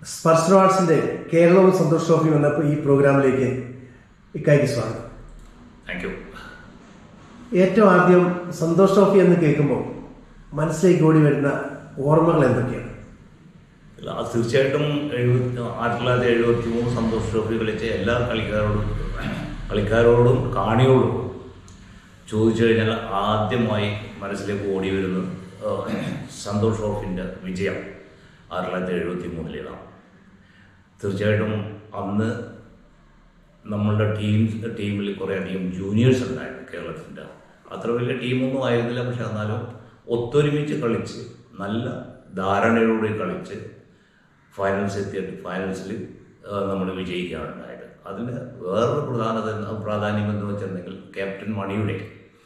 സ്പർശ അവാർഡ്സിന്റെ കേരളവും സന്തോഷ് ട്രോഫിയും എന്ന ഈ പ്രോഗ്രാമിലേക്ക് ഇക്കായ്ക്ക് സ്വാഗതം താങ്ക് യു ഏറ്റവും ആദ്യം സന്തോഷ് ട്രോഫി എന്ന് കേൾക്കുമ്പോൾ മനസ്സിലേക്ക് ഓടി വരുന്ന ഓർമ്മകൾ എന്തൊക്കെയാണ് ഇല്ല, അത് തീർച്ചയായിട്ടും എഴുപത്തി ആയിരത്തി തൊള്ളായിരത്തി എഴുപത്തി മൂന്ന് സന്തോഷ് ട്രോഫി കളിച്ച എല്ലാ കളിക്കാരോടും കളിക്കാരോടും കാണിയോടും ചോദിച്ചു കഴിഞ്ഞാൽ ആദ്യമായി മനസ്സിലേക്ക് ഓടി വരുന്നത് ഏഹ്, സന്തോഷ് ട്രോഫിൻ്റെ വിജയം ആയിരത്തി തൊള്ളായിരത്തി എഴുപത്തി മൂന്നിലേതാണ് തീർച്ചയായിട്ടും അന്ന് നമ്മളുടെ ടീം ടീമിൽ കുറേ അധികം ജൂനിയേഴ്സ് ഉണ്ടായിരുന്നു കേരളത്തിൻ്റെ അത്ര വലിയ ടീമൊന്നും ആയിരുന്നില്ല പക്ഷെ എന്നാലും ഒത്തൊരുമിച്ച് കളിച്ച് നല്ല ധാരണയോടെ കളിച്ച് ഫൈനൽസ് എത്തിയിട്ട് ഫൈനൽസിൽ നമ്മൾ വിജയിക്കുകയാണ് ഉണ്ടായത് അതിന് വേറൊരു പ്രധാനത പ്രാധാന്യം എന്ന് വെച്ചിട്ടുണ്ടെങ്കിൽ ക്യാപ്റ്റൻ മണിയുടെ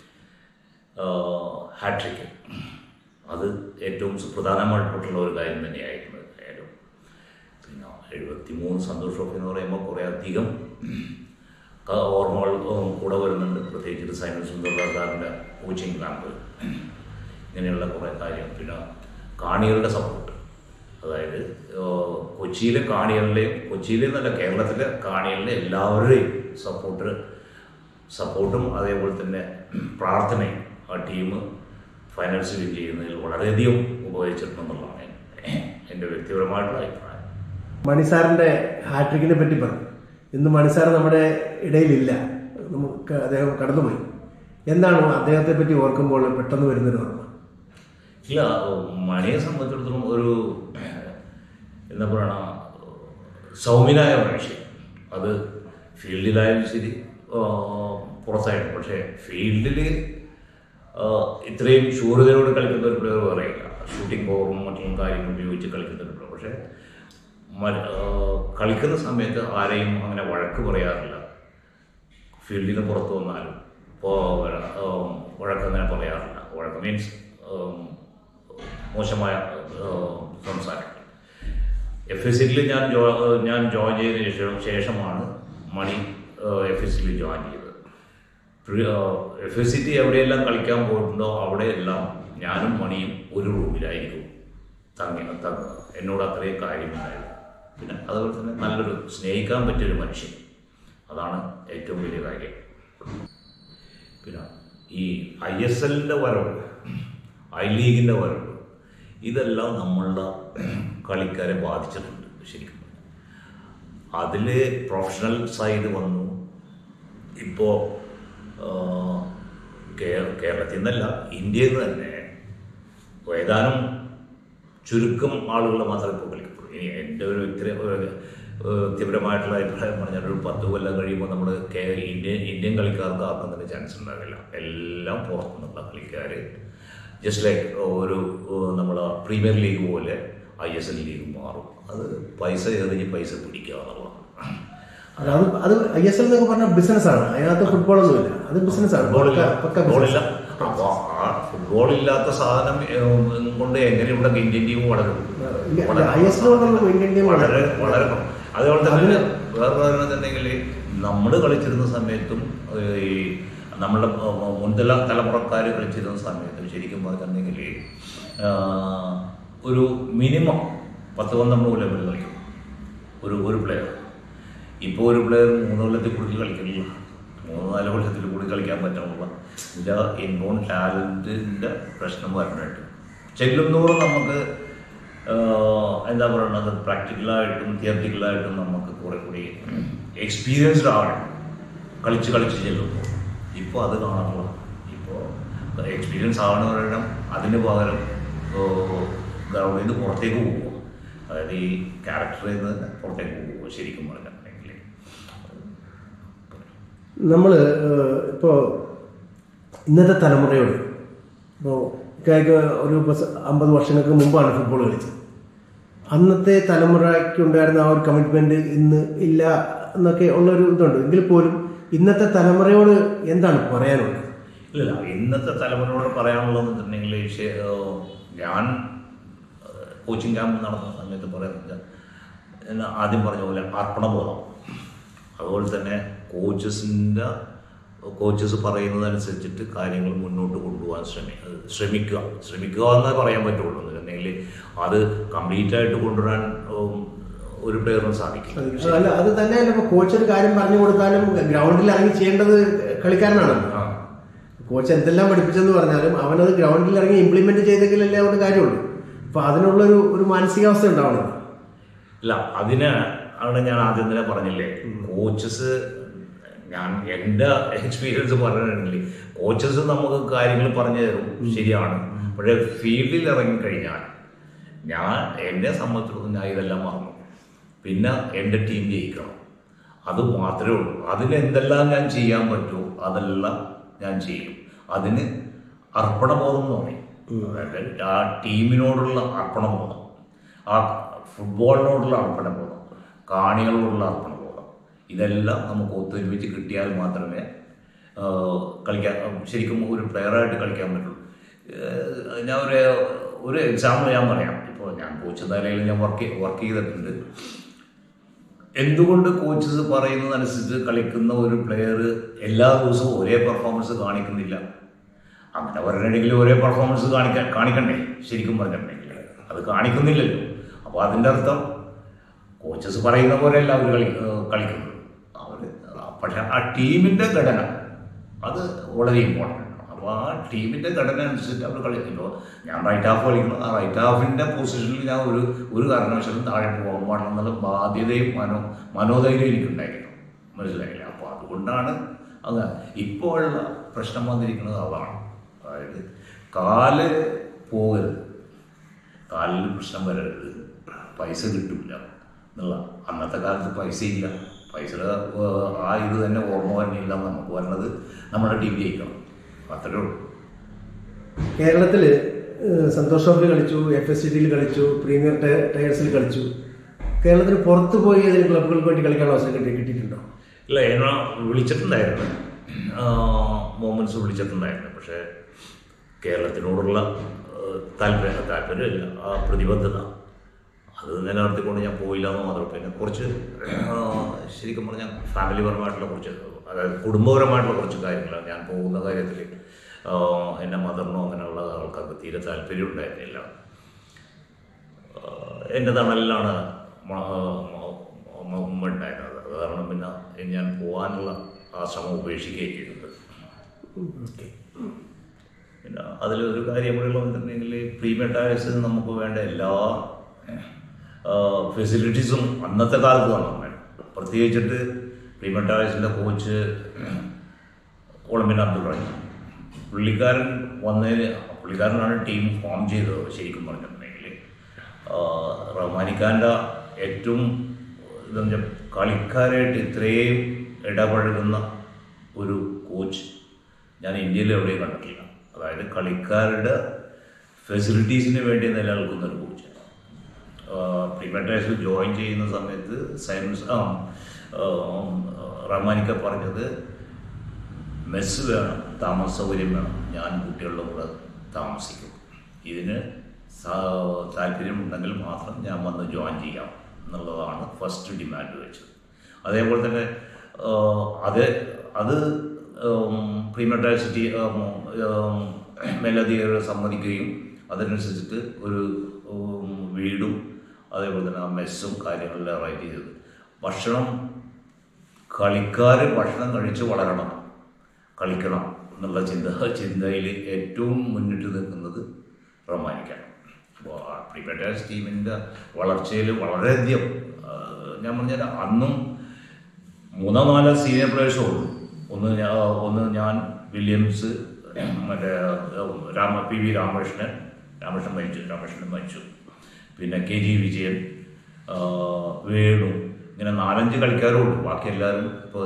ഹാട്രിക്ക് അത് ഏറ്റവും സുപ്രധാനമായിട്ടുള്ള ഒരു കാര്യം തന്നെയായിരുന്നു ആയാലും പിന്നെ എഴുപത്തി മൂന്ന് സന്തോഷ് ട്രോഫി എന്ന് പറയുമ്പോൾ കുറേ അധികം ക- ഓർമ്മകൾ ഉം, കൂടെ വരുന്നുണ്ട് പ്രത്യേകിച്ച് സൈമൺ സുന്ദർദാറിൻ്റെ കോച്ചിങ് ക്യാമ്പ് ഇങ്ങനെയുള്ള കുറേ കാര്യം പിന്നെ കാണികളുടെ സപ്പോർട്ട് അതായത് ഏഹ്, കൊച്ചിയിലെ കാണികളുടെയും കൊച്ചിയിലെ എന്നല്ല കേരളത്തിലെ കാണികളുടെ എല്ലാവരുടെയും സപ്പോർട്ട് സപ്പോർട്ടും അതേപോലെ തന്നെ പ്രാർത്ഥനയും ആ ടീം ഫൈനൽസ് വിൻ ചെയ്യുന്നതിൽ വളരെയധികം ഉപയോഗിച്ചിട്ടുണ്ടെന്നുള്ളതാണ് എൻ്റെ വ്യക്തിപരമായിട്ടുള്ള അഭിപ്രായം മണിസാറിന്റെ ഹാട്രിക്കിനെ പറ്റി പറഞ്ഞു ഇന്ന് മണിസാർ നമ്മുടെ ഇടയിലില്ല നമുക്ക് അദ്ദേഹം കടന്നുപോയി എന്താണ് അദ്ദേഹത്തെ പറ്റി ഓർക്കുമ്പോൾ പെട്ടെന്ന് വരുന്നൊരു ഓർമ്മ ഇല്ല മണിയെ സംബന്ധിച്ചിടത്തോളം ഒരു എന്താ പറയണ സൗമ്യനായ മനുഷ്യൻ അത് ഫീൽഡിലായാലും ശരി ആ, പുറത്തായാലും പക്ഷേ ഫീൽഡിൽ ഇത്രയും ശൂരതയോട് കളിക്കുന്ന ഒരു പ്ലെയർ പറയില്ല ഷൂട്ടിംഗ് പവറും മറ്റും കാര്യങ്ങളും ഉപയോഗിച്ച് കളിക്കുന്ന ഒരു പ്ലെയർ പക്ഷേ മ- ആ, കളിക്കുന്ന സമയത്ത് ആരെയും അങ്ങനെ വഴക്ക് പറയാറില്ല ഫീൽഡിന് പുറത്ത് വന്നാലും ഇപ്പോൾ വഴക്കങ്ങനെ പറയാറില്ല വഴക്ക് മീൻസ് മോശമായ ഏഹ്, സംസാരം എഫ് എസ് സിയിൽ ഞാൻ ജോ ഞാൻ ജോയിൻ ചെയ്തതിന് ശേഷം ശേഷമാണ് മണി എഫ് എസ് സിയിൽ ജോയിൻ ചെയ്തത് എഫ് എസ് സി എവിടെയെല്ലാം കളിക്കാൻ പോയിട്ടുണ്ടോ അവിടെയെല്ലാം ഞാനും മണിയും ഒരു റൂമിലായിരിക്കും തങ്ങി തങ്ങുക എന്നോട് അത്രയും കാര്യമുണ്ടായിരുന്നു പിന്നെ അതുപോലെ തന്നെ നല്ലൊരു സ്നേഹിക്കാൻ പറ്റിയൊരു മനുഷ്യൻ അതാണ് ഏറ്റവും വലിയ കാര്യം പിന്നെ ഈ ഐ എസ് എല്ലിൻ്റെ വരവ് ഐ ലീഗിൻ്റെ വരവ് ഇതെല്ലാം നമ്മളുടെ കളിക്കാരെ ബാധിച്ചിട്ടുണ്ട് ശരിക്കും അതിൽ പ്രൊഫഷണൽ സൈഡ് വന്നു ഇപ്പോൾ കേരളത്തിൽ നിന്നല്ല ഇന്ത്യയിൽ നിന്ന് തന്നെ ഏതാനും ചുരുക്കം ആളുകൾ മാത്രമേ ഇപ്പോൾ കളിക്കത്തുള്ളൂ ഇനി എൻ്റെ ഒരു വ്യക്തി ഏഹ് വ്യക്തിപരമായിട്ടുള്ള അഭിപ്രായം പറഞ്ഞാൽ ഒരു പത്ത് കൊല്ലം കഴിയുമ്പോൾ നമ്മൾ ഇന്ത്യൻ ഇന്ത്യൻ കളിക്കാർക്ക് ആക്കുന്നതിന് ചാൻസ് ഉണ്ടാവില്ല എല്ലാം പുറത്തുനിന്നുള്ള കളിക്കാർ ജസ്റ്റ് ലൈക്ക് ഒരു നമ്മൾ പ്രീമിയർ ലീഗ് പോലെ ഐ എസ് എൽ ലീഗ് മാറും അത് പൈസ എറിഞ്ഞ് പൈസ പിടിക്കുക എന്നുള്ളതാണ് അത് അത് അത് ഐ എസ് എൽ എന്നൊക്കെ പറഞ്ഞ ബിസിനസ് ആണ് അതിനകത്ത് ഫുട്ബോളൊന്നുമില്ല അത് ബിസിനസ് ആണ് ഫുട്ബോളില്ല പക്ക- പക്ക ഫുട്ബോളില്ല business. അപ്പോൾ ആ ഫുട്ബോൾ ഇല്ലാത്ത സാധനം ഏഹ്, കൊണ്ട് എങ്ങനെ ഇവിടെ ഇന്ത്യൻ ടീം വളരും ഇല്ല, ഇല്ല, ISL കൊണ്ടൊന്നും ഇന്ത്യൻ ടീം വളരെ വളരും. വളരെ അതുപോലെ തന്നെ അതിന് വേറെ പറയുന്നുണ്ടെങ്കിൽ നമ്മൾ കളിച്ചിരുന്ന സമയത്തും ഏഹ്, ഈ നമ്മളുടെ ഏഹ്, മുൻതല തലമുറക്കാർ കളിച്ചിരുന്ന സമയത്തും ശരിക്കും പറഞ്ഞിട്ടുണ്ടെങ്കിൽ ആഹ്, ഒരു മിനിമം പത്ത് പന്ത്രണ്ട് കൊല്ലം വരെ കളിക്കും ഒരു ഒരു പ്ലെയർ ഇപ്പോൾ ഒരു പ്ലെയർ മൂന്ന് കൊല്ലത്തിൽ കൂടുതൽ കളിക്കുന്നില്ല മൂന്ന് നാല് കൊല്ലത്തിൽ കൂടി കളിക്കാൻ പറ്റുന്നില്ല ഇതിൻ്റെ ഇൻബോൺ ടാലൻറ്റിൻ്റെ പ്രശ്നം വരണുണ്ട് ചെല്ലുന്തോറും നമുക്ക് ആഹ്, എന്താ പറയുന്നത് പ്രാക്ടിക്കലായിട്ടും തിയററ്റിക്കലായിട്ടും നമുക്ക് കുറെ കൂടി എക്സ്പീരിയൻസ്ഡ് ആവണം കളിച്ച് കളിച്ച് ചെല്ലുമ്പോൾ ഇപ്പോൾ അത് കാണാനുള്ള ഇപ്പോൾ എക്സ്പീരിയൻസ് ആവണമെന്ന് പറയണം അതിന് പകരം ഗ്രൗണ്ടിൽ നിന്ന് പുറത്തേക്ക് പോകും അതായത് ഈ ക്യാരക്ടറിൽ നിന്ന് തന്നെ പുറത്തേക്ക് പോകും ശരിക്കും പറഞ്ഞിട്ടുണ്ടെങ്കിൽ നമ്മൾ ഇപ്പോൾ ഇന്നത്തെ തലമുറയോട് ഇപ്പോൾ ഇക്കായ്ക്ക് ഒരു പസ്- അമ്പത് വർഷങ്ങൾക്ക് മുമ്പാണ് ഫുട്ബോൾ കളിച്ചത് അന്നത്തെ തലമുറയ്ക്ക് ഉണ്ടായിരുന്ന ആ ഒരു കമ്മിറ്റ്മെന്റ് ഇന്ന് ഇല്ല എന്നൊക്കെ ഉള്ളൊരു ഇതുണ്ട് എങ്കിൽ പോലും ഇന്നത്തെ തലമുറയോട് എന്താണ് പറയാനുള്ളത് ഇല്ല ഇന്നത്തെ തലമുറയോട് പറയാനുള്ളതെന്ന് വെച്ചിട്ടുണ്ടെങ്കിൽ ശേ- ഏഹ് ഞാൻ കോച്ചിങ് ക്യാമ്പ് നടന്ന സമയത്ത് പറയുന്നത് എന്നാ ആദ്യം പറഞ്ഞ പോലെ അർപ്പണബോധം അതുപോലെ തന്നെ കോച്ചസിൻ്റെ കോച്ചസ് പറയുന്നതനുസരിച്ചിട്ട് കാര്യങ്ങൾ മുന്നോട്ട് കൊണ്ടുപോകാൻ ശ്രമി ശ്രമിക്കുക ശ്രമിക്കുക എന്നേ പറയാൻ പറ്റുള്ളൂ അല്ലെങ്കിൽ അത് കംപ്ലീറ്റ് ആയിട്ട് കൊണ്ടുവരാൻ ഉം, ഒരു പ്ലെയറിനും സാധിക്കില്ല അല്ല അത് തന്നെയല്ല ഇപ്പൊ കോച്ച് ഒരു കാര്യം പറഞ്ഞു കൊടുത്താലും ഗ്രൗണ്ടിൽ ഇറങ്ങി ചെയ്യേണ്ടത് കളിക്കാരനാണല്ലോ ആ. കോച്ച് എന്തെല്ലാം പഠിപ്പിച്ചെന്ന് പറഞ്ഞാലും അവനത് ഗ്രൗണ്ടിൽ ഇറങ്ങി ഇംപ്ലിമെന്റ് ചെയ്തെങ്കിലല്ലേ അവന് കാര്യമുള്ളൂ അപ്പൊ അതിനുള്ളൊരു ഒരു മാനസികാവസ്ഥ ഉണ്ടാവണം ഇല്ല അതിന് ആണ് ഞാൻ ആദ്യം തന്നെ പറഞ്ഞില്ലേ കോച്ചസ് ഞാൻ എൻ്റെ എക്സ്പീരിയൻസ് പറഞ്ഞിട്ടുണ്ടെങ്കിൽ കോച്ചസ് നമുക്ക് കാര്യങ്ങൾ പറഞ്ഞു തരും ശരിയാണ് പക്ഷേ ഫീൽഡിൽ ഇറങ്ങിക്കഴിഞ്ഞാൽ ഞാൻ എന്നെ സംബന്ധിച്ചിടത്തോളം ഞാൻ ഇതെല്ലാം മറന്നു പിന്നെ എൻ്റെ ടീം ജയിക്കണം അത് മാത്രമേ ഉള്ളൂ അതിന് എന്തെല്ലാം ഞാൻ ചെയ്യാൻ പറ്റുമോ അതെല്ലാം ഞാൻ ചെയ്യും അതിന് അർപ്പണബോധം എന്ന് പറയും അതായത് ആ ടീമിനോടുള്ള അർപ്പണബോധം ആ ഫുട്ബോളിനോടുള്ള അർപ്പണബോധം കാണികളോടുള്ള അർപ്പണബോധം ഇതെല്ലാം നമുക്ക് ഒത്തൊരുമിച്ച് കിട്ടിയാൽ മാത്രമേ ആ, കളിക്കാൻ ശരിക്കും ഒരു പ്ലെയറായിട്ട് കളിക്കാൻ പറ്റുള്ളൂ ഏഹ് ഞാൻ ഒരു ഒരു എക്സാമ്പിൾ ഞാൻ പറയാം ഇപ്പോൾ ഞാൻ കോച്ച് നിലയിൽ ഞാൻ വർക്ക് വർക്ക് ചെയ്തിട്ടുണ്ട് എന്തുകൊണ്ട് കോച്ചസ് പറയുന്നതനുസരിച്ച് കളിക്കുന്ന ഒരു പ്ലെയർ എല്ലാ ദിവസവും ഒരേ പെർഫോമൻസ് കാണിക്കുന്നില്ല അങ്ങനെ പറയണമെങ്കിൽ ഒരേ പെർഫോമൻസ് കാണിക്കാൻ കാണിക്കണ്ടേ ശരിക്കും പറഞ്ഞിട്ടുണ്ടെങ്കിൽ അത് കാണിക്കുന്നില്ലല്ലോ അപ്പോൾ അതിൻ്റെ അർത്ഥം കോച്ചസ് പറയുന്ന പോലെയല്ല അവർ കളി ഏഹ് കളിക്കുന്നത് അവർ പക്ഷെ ആ ടീമിൻ്റെ ഘടന അത് വളരെ ഇമ്പോർട്ടൻ്റ് ആണ് അപ്പോൾ ആ ടീമിൻ്റെ ഘടന അനുസരിച്ച് അവർ കളിക്കുമ്പോൾ ഞാൻ റൈറ്റ് ഹാഫ് കളിക്കുന്നു ആ റൈറ്റ് ഹാഫിൻ്റെ പൊസിഷനിൽ ഞാൻ ഒരു ഒരു കാരണവശാലും താഴെ പോകാൻ പാടില്ല എന്നുള്ള ബാധ്യതയും മനോ മനോധൈര്യം എനിക്കുണ്ടായിരുന്നു മനസ്സിലായില്ല അപ്പോൾ അതുകൊണ്ടാണ് അത് ഇപ്പോഴുള്ള പ്രശ്നം വന്നിരിക്കുന്നത് അതാണ് അതായത് കാല് പോകരുത് കാലിൽ പ്രശ്നം വരരുത് പൈസ കിട്ടില്ല എന്നുള്ള അന്നത്തെ കാലത്ത് പൈസ ഇല്ല പൈസയുടെ ഏഹ്, ആ ഇത് തന്നെ ഓർമ്മ തന്നെയില്ല നമുക്ക് വരുന്നത് നമ്മുടെ ടീം ജയിക്കണം അത്രേ ഉള്ളൂ കേരളത്തില് ഏഹ്, സന്തോഷ് ട്രോഫി കളിച്ചു എഫ് എസ് സി ഡിയിൽ കളിച്ചു പ്രീമിയർ ടയ- ടയേഴ്സിൽ കളിച്ചു കേരളത്തിന് പുറത്ത് പോയി ഏതെങ്കിലും ക്ലബുകൾക്ക് വേണ്ടി കളിക്കാനുള്ള അവസരം കിട്ടി കിട്ടിയിട്ടുണ്ടോ ഇല്ല എന്നെ വിളിച്ചിട്ടുണ്ടായിരുന്നു മൊമെന്റ്സ് വിളിച്ചിട്ടുണ്ടായിരുന്നു പക്ഷേ കേരളത്തിനോടുള്ള ഏഹ്, താല്പര്യം താല്പര്യമില്ല ആ പ്രതിബദ്ധത അത് നിലനിർത്തിക്കൊണ്ട് ഞാൻ പോയില്ല എന്ന് മാത്രം പിന്നെ കുറച്ച് ഏഹ്, ശരിക്കും പറഞ്ഞാൽ ഫാമിലി പരമായിട്ടുള്ള കുറച്ച് അതായത് കുടുംബപരമായിട്ടുള്ള കുറച്ച് കാര്യങ്ങൾ ഞാൻ പോകുന്ന കാര്യത്തിൽ ഏഹ്, എൻ്റെ മദറിനോ അങ്ങനെയുള്ള ആൾക്കാർക്ക് തീരെ താല്പര്യം ഉണ്ടായിരുന്നില്ല ഏഹ്, എൻ്റെ തണലിലാണ് ഉമ്മ ഉണ്ടായിരുന്നത് അത് കാരണം പിന്നെ ഞാൻ പോകാനുള്ള ആ ശ്രമം ഉപേക്ഷിക്കുകയും ചെയ്തത് പിന്നെ അതിലൊരു കാര്യം കൂടി ഉള്ളതെന്നുണ്ടെങ്കിൽ പ്രീമിയർ ടയേഴ്സ് നമുക്ക് വേണ്ട എല്ലാ ഫെസിലിറ്റീസും അന്നത്തെ കാലത്ത് തന്നെ പ്രത്യേകിച്ചിട്ട് പ്രീമിയർ ടയേഴ്സിൻ്റെ കോച്ച് ഒളിമ്പിൻ അബ്ദുൾ റഹീം പുള്ളിക്കാരൻ വന്നതിന് പുള്ളിക്കാരനാണ് ടീം ഫോം ചെയ്തത് ശരിക്കും പറഞ്ഞിട്ടുണ്ടെങ്കിൽ റഹ്മാനിക്കാൻ്റെ ഏറ്റവും എന്താ വെച്ചാൽ കളിക്കാരായിട്ട് ഇത്രയും ഇടപഴകുന്ന ഒരു കോച്ച് ഞാൻ ഇന്ത്യയിൽ എവിടെയും കണ്ടിട്ടില്ല അതായത് കളിക്കാരുടെ ഫെസിലിറ്റീസിന് വേണ്ടി നിലനിൽക്കുന്ന ഒരു കോച്ച് പ്രിമെറ്റേഴ്സിൽ ജോയിൻ ചെയ്യുന്ന സമയത്ത് സയൻസ് ആ റഹ്മാനിക്ക പറഞ്ഞത് മെസ്സ് വേണം താമസ സൗകര്യം വേണം ഞാൻ കുട്ടികളുടെ കൂടെ താമസിക്കും ഇതിന് സാ- താല്പര്യമുണ്ടെങ്കിൽ മാത്രം ഞാൻ വന്ന് ജോയിൻ ചെയ്യാം എന്നുള്ളതാണ് ഫസ്റ്റ് ഡിമാൻഡ് വെച്ചത് അതേപോലെ തന്നെ ആ, അത് അത് പ്രീമറ്റർ സിറ്റി മേലധികാരികൾ സമ്മതിക്കുകയും അതനുസരിച്ചിട്ട് ഒരു ഉം, വീടും അതേപോലെ തന്നെ ആ മെസ്സും കാര്യങ്ങളെല്ലാം അറേഞ്ച് ചെയ്തത് ഭക്ഷണം കളിക്കാർ ഭക്ഷണം കഴിച്ച് വളരണം കളിക്കണം എന്നുള്ള ചിന്ത ചിന്തയിൽ ഏറ്റവും മുന്നിട്ട് നിൽക്കുന്നത് റൊമാനിക്കാണ് അപ്പോൾ പ്രിപ്പറേറ്റേഴ്സ് ടീമിൻ്റെ വളർച്ചയിൽ വളരെയധികം ആ, ഞാൻ പറഞ്ഞാൽ അന്നും മൂന്നോ നാലോ സീനിയർ പ്ലേയേഴ്സേ ഉള്ളൂ ഒന്ന് ഞാൻ ഒന്ന് ഞാൻ വില്യംസ് മറ്റേ രാമ പി വി രാമകൃഷ്ണൻ രാമകൃഷ്ണൻ മരിച്ചു രാമകൃഷ്ണൻ മരിച്ചു പിന്നെ കെ ജി വിജയൻ ആ, വേണു ഇങ്ങനെ നാലഞ്ച് കളിക്കാരും ഉണ്ട് ബാക്കി എല്ലാവരും ഇപ്പോൾ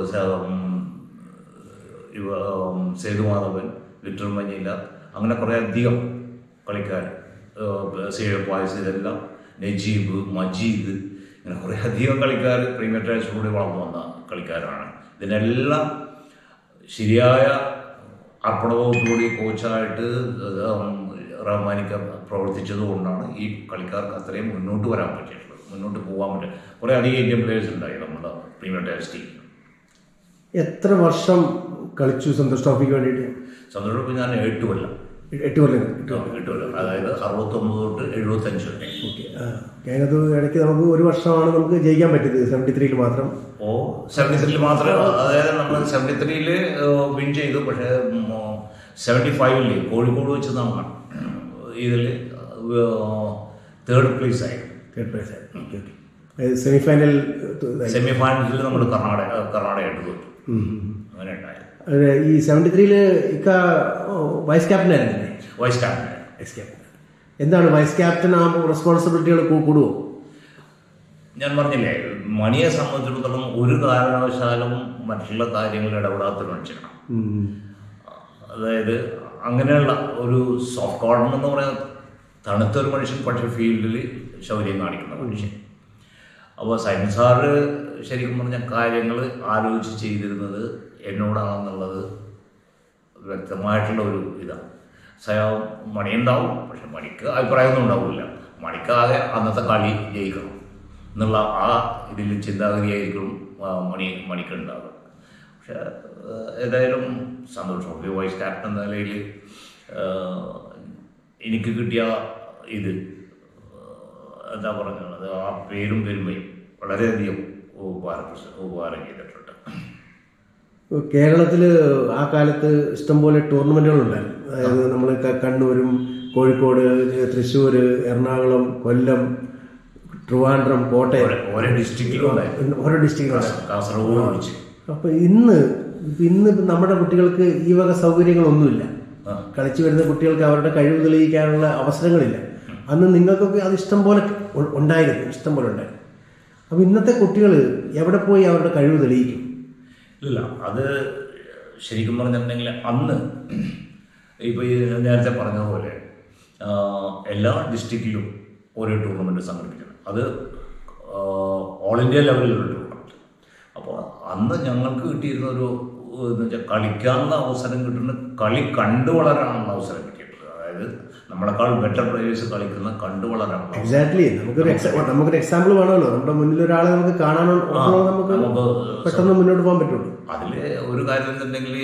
ഇവ ഉം, സേതുമാധവൻ ലിറ്റർ മഞ്ഞില്ല അങ്ങനെ കുറേ അധികം കളിക്കാർ സേവ പായസ് ഇതെല്ലാം നജീബ് മജീദ് ഇങ്ങനെ കുറേ അധികം കളിക്കാർ പ്രീമിയർ ടൈൽസിലൂടെ വളർന്നു വന്ന കളിക്കാരാണ് ഇതിനെല്ലാം ശരിയായ അർപ്പണത്തോടുകൂടി കോച്ചായിട്ട് റഹ്മാനിക്ക പ്രവർത്തിച്ചത് കൊണ്ടാണ് ഈ കളിക്കാർക്ക് അത്രയും മുന്നോട്ട് വരാൻ പറ്റിയിട്ടുള്ളത് മുന്നോട്ട് പോകാൻ പറ്റും കുറേ അധികം ഇന്ത്യൻ പ്ലേയേഴ്സ് ഉണ്ടായി നമ്മുടെ പ്രീമിയർ ടൈൽസ് ടീം എത്ര വർഷം കളിച്ചു സന്തോഷ് ട്രോഫിക്ക് വേണ്ടിയിട്ട് സന്തോഷം ഞാൻ എട്ട് കൊല്ലം എട്ട് കൊല്ലം എട്ട് കൊല്ലം കിട്ടുമല്ലോ അതായത് അറുപത്തൊമ്പത് തൊട്ട് എഴുപത്തഞ്ച് വരെ ഓക്കെ ആ അതിനകത്ത് ഇടയ്ക്ക് നമുക്ക് ഒരു വർഷമാണ് നമുക്ക് ജയിക്കാൻ പറ്റിയത് സെവൻറ്റി ത്രീയിൽ മാത്രം ഓ സെവൻറ്റി ത്രീയിൽ മാത്രമേ അതായത് നമ്മൾ സെവൻറ്റി ത്രീയിൽ വിൻ ചെയ്തു പക്ഷേ സെവൻറ്റി ഫൈവില് കോഴിക്കോട് വെച്ച് നമ്മൾ ഇതിൽ തേർഡ് പ്ലേസ് ആയി തേർഡ് പ്രൈസ് ആയി okay okay semi final semi ഫൈനലിൽ നമ്മൾ കർണാടക കർണാടകയായിട്ട് തോറ്റു അങ്ങനെ ഉണ്ടായത് ഈ സെവൻറ്റി ത്രീയിൽ ഇക്ക വൈസ് ക്യാപ്റ്റൻ ആയിരുന്നില്ലേ വൈസ് ക്യാപ്റ്റൻ വൈസ് ക്യാപ്റ്റൻ എന്താണ് വൈസ് ക്യാപ്റ്റൻ ആകുമ്പോൾ റെസ്പോൺസിബിലിറ്റികൾ കൂടുവോ ഞാൻ പറഞ്ഞില്ലേ മണിയെ സംബന്ധിച്ചിടത്തോളം ഒരു കാരണവശാലും മറ്റുള്ള കാര്യങ്ങളിൽ ഇടപെടാത്ത മനുഷ്യനാണ് അതായത് അങ്ങനെയുള്ള ഒരു സോഫ്റ്റ് കോർണർ എന്ന് പറയുന്നത് തണുത്ത ഒരു മനുഷ്യൻ പക്ഷേ ഫീൽഡിൽ ശൗര്യം കാണിക്കുന്ന മനുഷ്യൻ അപ്പോൾ സൈൻ സാറ് ശരിക്കും പറഞ്ഞ കാര്യങ്ങൾ ആലോചിച്ച് ചെയ്തിരുന്നത് എന്നോടാണെന്നുള്ളത് വ്യക്തമായിട്ടുള്ള ഒരു ഇതാണ് സയ മണിയുണ്ടാവും പക്ഷെ മണിക്ക് അഭിപ്രായമൊന്നും ഉണ്ടാവില്ല മണിക്കാകെ അന്നത്തെ കളി ജയിക്കണം എന്നുള്ള ആ ഇതിൽ ചിന്താഗതിയായിരിക്കും ആ, മണി മണിക്ക് ഉണ്ടാവുക പക്ഷെ ആ, ഏതായാലും സന്തോഷം ഒരു വൈസ് ക്യാപ്റ്റൻ എന്ന നിലയിൽ ആ, എനിക്ക് കിട്ടിയ ഇത് എന്താ പറയുന്നത് ആ പേരും പെരുമയും വളരെയധികം ഉപകാരം ഉപകാരം ചെയ്തിട്ടുണ്ട് കേരളത്തിൽ ആ കാലത്ത് ഇഷ്ടംപോലെ ടൂർണമെന്റുകൾ ഉണ്ടായിരുന്നു അതായത് നമ്മൾ കണ്ണൂരും കോഴിക്കോട് തൃശ്ശൂർ എറണാകുളം കൊല്ലം ട്രിവാൻഡ്രം കോട്ടയം ഓരോ- ഓരോ ഡിസ്ട്രിക്റ്റിലും ഉണ്ടായിരുന്നു ഓരോ ഡിസ്ട്രിക്റ്റിലുണ്ടായിരുന്നു കാസർഗോഡ് ഒഴിച്ച് അപ്പൊ ഇന്ന് ഇന്ന് നമ്മുടെ കുട്ടികൾക്ക് ഈ വക സൗകര്യങ്ങളൊന്നുമില്ല ആ. കളിച്ചു വരുന്ന കുട്ടികൾക്ക് അവരുടെ കഴിവ് തെളിയിക്കാനുള്ള അവസരങ്ങളില്ല അന്ന് നിങ്ങൾക്കൊക്കെ അത് ഇഷ്ടം പോലെ ഉ- ഉണ്ടായിരുന്നു ഇഷ്ടം പോലെ ഉണ്ടായിരുന്നു അപ്പൊ ഇന്നത്തെ കുട്ടികൾ എവിടെ പോയി അവരുടെ കഴിവ് തെളിയിക്കും ഇല്ല അത് ശരിക്കും പറഞ്ഞിട്ടുണ്ടെങ്കിൽ അന്ന് ഇപ്പോൾ ഈ നേരത്തെ പറഞ്ഞ പോലെ ആ, എല്ലാ ഡിസ്ട്രിക്റ്റിലും ഓരോ ടൂർണമെൻറ്റ് സംഘടിപ്പിക്കണം അത് ഓൾ ഇന്ത്യ ലെവലിലുള്ള ടൂർണമെൻറ്റ് അപ്പോൾ അന്ന് ഞങ്ങൾക്ക് കിട്ടിയിരുന്ന ഒരു എന്ന് വെച്ചാൽ കളിക്കാനുള്ള അവസരം കിട്ടുന്ന കളി കണ്ടു വളരാനുള്ള അവസരം കിട്ടിയിട്ടുണ്ട് അതായത് നമ്മളെക്കാൾ ബെറ്റർ പ്ലേയേഴ്സ് കളിക്കുന്ന കണ്ടു വളരാനുള്ള അവസരം. എക്സാക്ട്ലി നമുക്കൊരു exa- നമുക്കൊരു എക്സാമ്പിൾ വേണമല്ലോ നമ്മുടെ മുന്നിൽ ഒരാളെ നമുക്ക് കാണാനോ ഓർക്കണോ നമുക്ക് നമുക്ക് പെട്ടെന്ന് മുന്നോട്ട് പോകാൻ പറ്റുള്ളൂ അതിൽ ഒരു കാര്യം എന്തുണ്ടെങ്കിൽ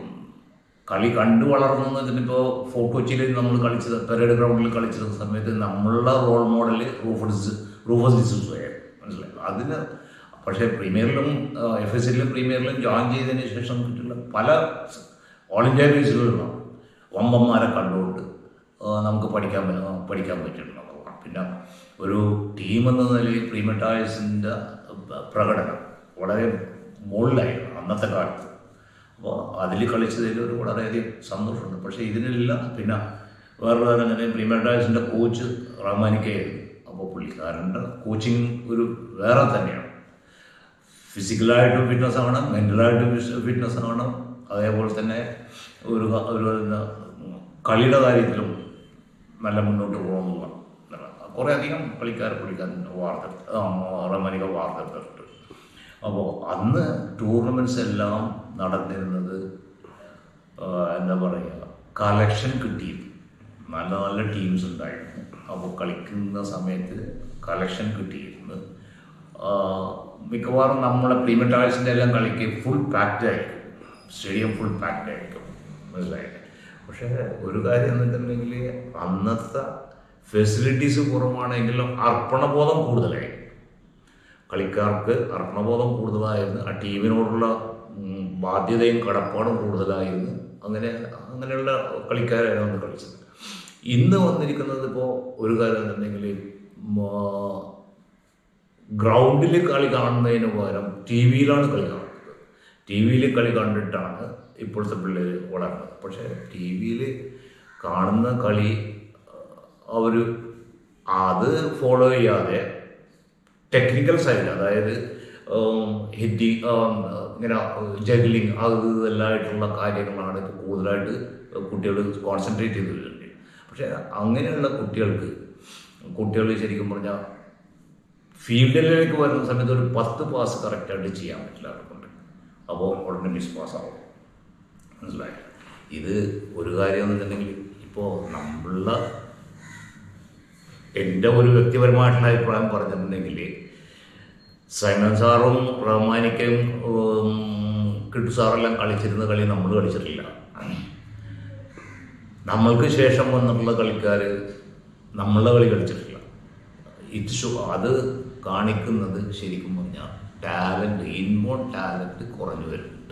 കളി കണ്ടു വളർന്നു വെച്ചിട്ടിപ്പോൾ ഫോർട്ട് കൊച്ചിയിൽ നമ്മൾ കളിച്ചത് പെരേഡ് ഗ്രൗണ്ടിൽ കളിച്ചിരുന്ന സമയത്ത് നമ്മളുടെ role model Rufus Rufus D'Souza ആയിരുന്നു മനസ്സിലായി അതിന് പക്ഷേ പ്രീമിയറിലും എഫ് എസ് സിയിലും പ്രീമിയറിലും ജോയിൻ ചെയ്തതിന് ശേഷം കിട്ടുന്ന പല ഓൾ ഇന്ത്യ ബേസിലുള്ള വമ്പന്മാരെ കണ്ടുകൊണ്ട് ആ, നമുക്ക് പഠിക്കാൻ പ- പഠിക്കാൻ പറ്റിയിട്ടുണ്ടെന്നുള്ളതാണ് പിന്നെ ഒരു ടീം എന്ന നിലയിൽ പ്രീമെറ്റായസിൻ്റെ പ്രകടനം വളരെ മുകളിലായിരുന്നു അന്നത്തെ കാലത്ത് അപ്പോൾ അതിൽ കളിച്ചതിൽ ഒരു വളരെയധികം സന്തോഷമുണ്ട് പക്ഷേ ഇതിനെല്ലാം പിന്നെ വേറെ കാര്യം തന്നെ പ്രീമെറ്റായസിൻ്റെ കോച്ച് റഹ്മാനിക്കായിരുന്നു അപ്പോൾ പുള്ളിക്കാരൻ്റെ കോച്ചിങ് ഒരു വേറെ തന്നെയാണ് ഫിസിക്കലായിട്ടും ഫിറ്റ്നസ് ആവണം മെൻ്റലായിട്ടും ഫിറ്റ്നസ് ആവണം അതേപോലെ തന്നെ ഒരു ക- ഒരു എന്താ, കളിയുടെ കാര്യത്തിലും നല്ല മുന്നോട്ട് പോകണമെന്നുള്ള കുറേ അധികം കളിക്കാർ പുള്ളിക്കാരൻ വാർത്തെടുത്ത് റമനിക വാർത്തെടുത്തിട്ടുണ്ട് അപ്പോൾ അന്ന് ടൂർണമെൻറ്റ്സ് എല്ലാം നടന്നിരുന്നത് ആ, എന്താ പറയുക കളക്ഷൻ കിട്ടിയിരുന്നു നല്ല നല്ല ടീംസ് ഉണ്ടായിരുന്നു അപ്പോൾ കളിക്കുന്ന സമയത്ത് കളക്ഷൻ കിട്ടിയിരുന്നു ആ, മിക്കവാറും നമ്മളെ പ്രീമെറ്റാഴ്സിൻ്റെ എല്ലാം കളിക്ക് ഫുൾ പാക്ഡ് ആയിരിക്കും സ്റ്റേഡിയം ഫുൾ പാക്ഡ് ആയിരിക്കും മനസ്സിലായില്ലേ പക്ഷേ ഒരു കാര്യം എന്ന് വെച്ചിട്ടുണ്ടെങ്കിൽ അന്നത്തെ ഫെസിലിറ്റീസ് കുറവാണെങ്കിലും അർപ്പണബോധം കൂടുതലായി കളിക്കാർക്ക് അർപ്പണബോധം കൂടുതലായിരുന്നു ആ ടീമിനോടുള്ള ഉം, ബാധ്യതയും കടപ്പാടും കൂടുതലായിരുന്നു അങ്ങനെ അങ്ങനെയുള്ള കളിക്കാരാണ് അന്ന് കളിച്ചത് ഇന്ന് വന്നിരിക്കുന്നത് ഇപ്പോൾ ഒരു കാര്യം എന്നുണ്ടെങ്കിൽ ഗ്രൗണ്ടിൽ കളി കാണുന്നതിന് പകരം ടി വിയിലാണ് കളി കാണുന്നത് ടി വിയിൽ കളി കണ്ടിട്ടാണ് ഇപ്പോഴത്തെ പിള്ളേർ വളർന്നത് പക്ഷേ ടി വിയിൽ കാണുന്ന കളി അവർ അത് ഫോളോ ചെയ്യാതെ ടെക്നിക്കൽ സൈഡ് അതായത് ഹിറ്റിങ് ഇങ്ങനെ ജഗ്ലിങ് അത് ഇതെല്ലാമായിട്ടുള്ള കാര്യങ്ങളാണ് ഇപ്പോൾ കൂടുതലായിട്ട് കുട്ടികൾ കോൺസെൻട്രേറ്റ് ചെയ്ത് വരുന്നത് പക്ഷേ അങ്ങനെയുള്ള കുട്ടികൾക്ക് കുട്ടികൾ ശരിക്കും പറഞ്ഞാൽ ഫീൽഡിലേക്ക് വരുന്ന സമയത്ത് ഒരു പത്ത് പാസ് കറക്റ്റായിട്ട് ചെയ്യാൻ പറ്റില്ല അവർക്കൊണ്ട് അപ്പോൾ ഉടനെ മിസ് പാസ് ആവും മനസ്സിലായി ഇത് ഒരു കാര്യം എന്ന് വെച്ചിട്ടുണ്ടെങ്കിൽ ഇപ്പോൾ നമ്മളുടെ എൻ്റെ ഒരു വ്യക്തിപരമായിട്ടുള്ള അഭിപ്രായം പറഞ്ഞിട്ടുണ്ടെങ്കിൽ സൈമൻ സാറും റഹ്മാനിക്കയും ഉം, കിട്ടു സാറെല്ലാം കളിച്ചിരുന്ന കളി നമ്മൾ കളിച്ചിട്ടില്ല നമ്മൾക്ക് ശേഷം വന്നിട്ടുള്ള കളിക്കാർ നമ്മളുടെ കളി കളിച്ചിട്ടില്ല ഇത് ഷോ അത് കാണിക്കുന്നത് ശരിക്കും പറഞ്ഞാൽ ടാലൻറ്റ് ഇൻബോൺ ടാലൻറ്റ് കുറഞ്ഞു വരുന്നുണ്ട്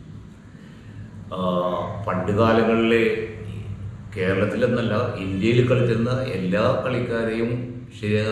ആ, പണ്ട് കാലങ്ങളിൽ കേരളത്തിലെന്നല്ല ഇന്ത്യയിൽ കളിച്ചിരുന്ന എല്ലാ കളിക്കാരെയും ശരി-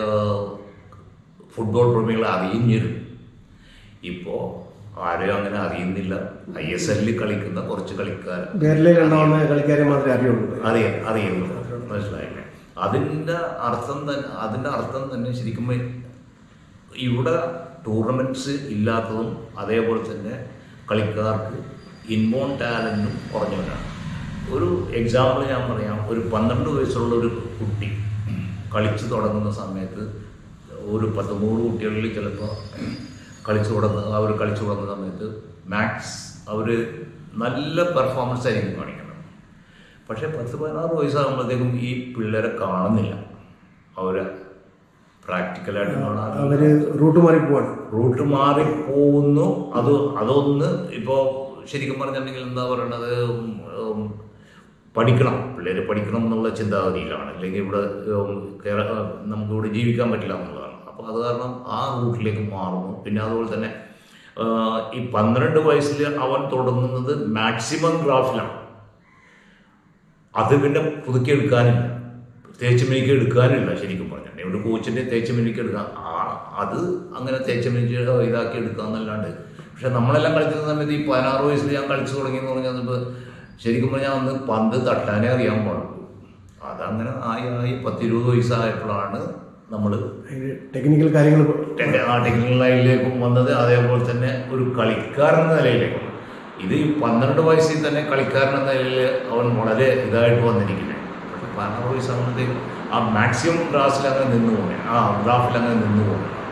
ഫുട്ബോൾ പ്രേമികൾ അറിഞ്ഞിരുന്നു ഇപ്പോൾ ആരെയും അങ്ങനെ അറിയുന്നില്ല ഐ എസ് എല്ലിൽ കളിക്കുന്ന കുറച്ച് കളിക്കാർ പേരിലേക്ക് ഉണ്ടാവുന്ന കളിക്കാരെ മാത്രമേ അറിയുള്ളൂ അറിയാം അറിയുന്നു മനസ്സിലായില്ലേ അതിൻ്റെ അർത്ഥം തന്നെ അതിൻ്റെ അർത്ഥം തന്നെ ശരിക്കും ഇവിടെ ടൂർണമെൻറ്റ്സ് ഇല്ലാത്തതും അതേപോലെ തന്നെ കളിക്കാർക്ക് ഇൻബോൺ ടാലൻറ്റും കുറഞ്ഞവരാണ് ഒരു എക്സാമ്പിൾ ഞാൻ പറയാം ഒരു പന്ത്രണ്ട് വയസ്സുള്ള ഒരു കുട്ടി കളിച്ചു തുടങ്ങുന്ന സമയത്ത് ഒരു പത്ത് നൂറ് കുട്ടികളിൽ ചിലപ്പോൾ കളിച്ചു തുടങ്ങുന്ന അവർ കളിച്ചു തുടങ്ങുന്ന സമയത്ത് മാക്സ് അവർ നല്ല പെർഫോമൻസ് ആയിരിക്കും കാണിക്കുന്നത് പക്ഷേ പത്ത് പതിനാറ് വയസ്സാകുമ്പോഴത്തേക്കും ഈ പിള്ളേരെ കാണുന്നില്ല അവരെ പ്രാക്ടിക്കലായിട്ട് കാണാൻ അവര് റൂട്ട് മാറി പോവാണ് റൂട്ട് മാറി പോകുന്നു അത് അതൊന്ന് ഇപ്പോൾ ശരിക്കും പറഞ്ഞിട്ടുണ്ടെങ്കിൽ എന്താ പറയണത് ഉം, ഉം, പഠിക്കണം പിള്ളേർ പഠിക്കണം എന്നുള്ള ചിന്താഗതിയിലാണ് അല്ലെങ്കിൽ ഇവിടെ ഉം, കേര- നമുക്കിവിടെ ജീവിക്കാൻ പറ്റില്ല എന്നുള്ളതാണ് അപ്പോൾ അത് കാരണം ആ റൂട്ടിലേക്ക് മാറുന്നു പിന്നെ അതുപോലെ തന്നെ ആ, ഈ പന്ത്രണ്ട് വയസ്സിൽ അവൻ തുടങ്ങുന്നത് മാക്സിമം ഗ്രാഫിലാണ് അത് പിന്നെ പുതുക്കി എടുക്കാനില്ല തേച്ച് മിനിക്ക് എടുക്കാനില്ല ശരിക്കും പറഞ്ഞിട്ടുണ്ടെങ്കിൽ ഒരു കോച്ചിൻ്റെ തേച്ച് മിനിക്ക് എടുക്കാൻ ആ അത് അങ്ങനെ തേച്ച് മിനിക്ക് ഇതാക്കി എടുക്കാന്നല്ലാണ്ട് പക്ഷെ നമ്മളെല്ലാം കളിക്കുന്ന സമയത്ത് ഈ പതിനാറ് വയസ്സിൽ ഞാൻ കളിച്ചു തുടങ്ങിയെന്ന് പറഞ്ഞപ്പോൾ ശരിക്കും പറഞ്ഞാൽ അന്ന് പന്ത് തട്ടാനേ അറിയാൻ പാടുള്ളൂ അതങ്ങനെ ആയി ആയി പത്തിരുപത് വയസ്സായപ്പോഴാണ് നമ്മൾ ടെക്നിക്കൽ കാര്യങ്ങൾ ആ ടെക്നിക്കൽ ലൈനിലേക്കും വന്നത് അതേപോലെ തന്നെ ഒരു കളിക്കാരൻ എന്ന നിലയിലേക്കും ഇത് ഈ പന്ത്രണ്ട് വയസ്സിൽ തന്നെ കളിക്കാരൻ എന്ന നിലയിൽ അവൻ വളരെ ഇതായിട്ട് വന്നിരിക്കുന്നത് പക്ഷെ പതിനാറ് വയസ്സാകുമ്പോഴത്തേക്കും ആ മാക്സിമം ഗ്രാസിൽ അങ്ങനെ നിന്ന് പോകണേ ആ ഗ്രാഫിൽ അങ്ങനെ നിന്ന് പോകണം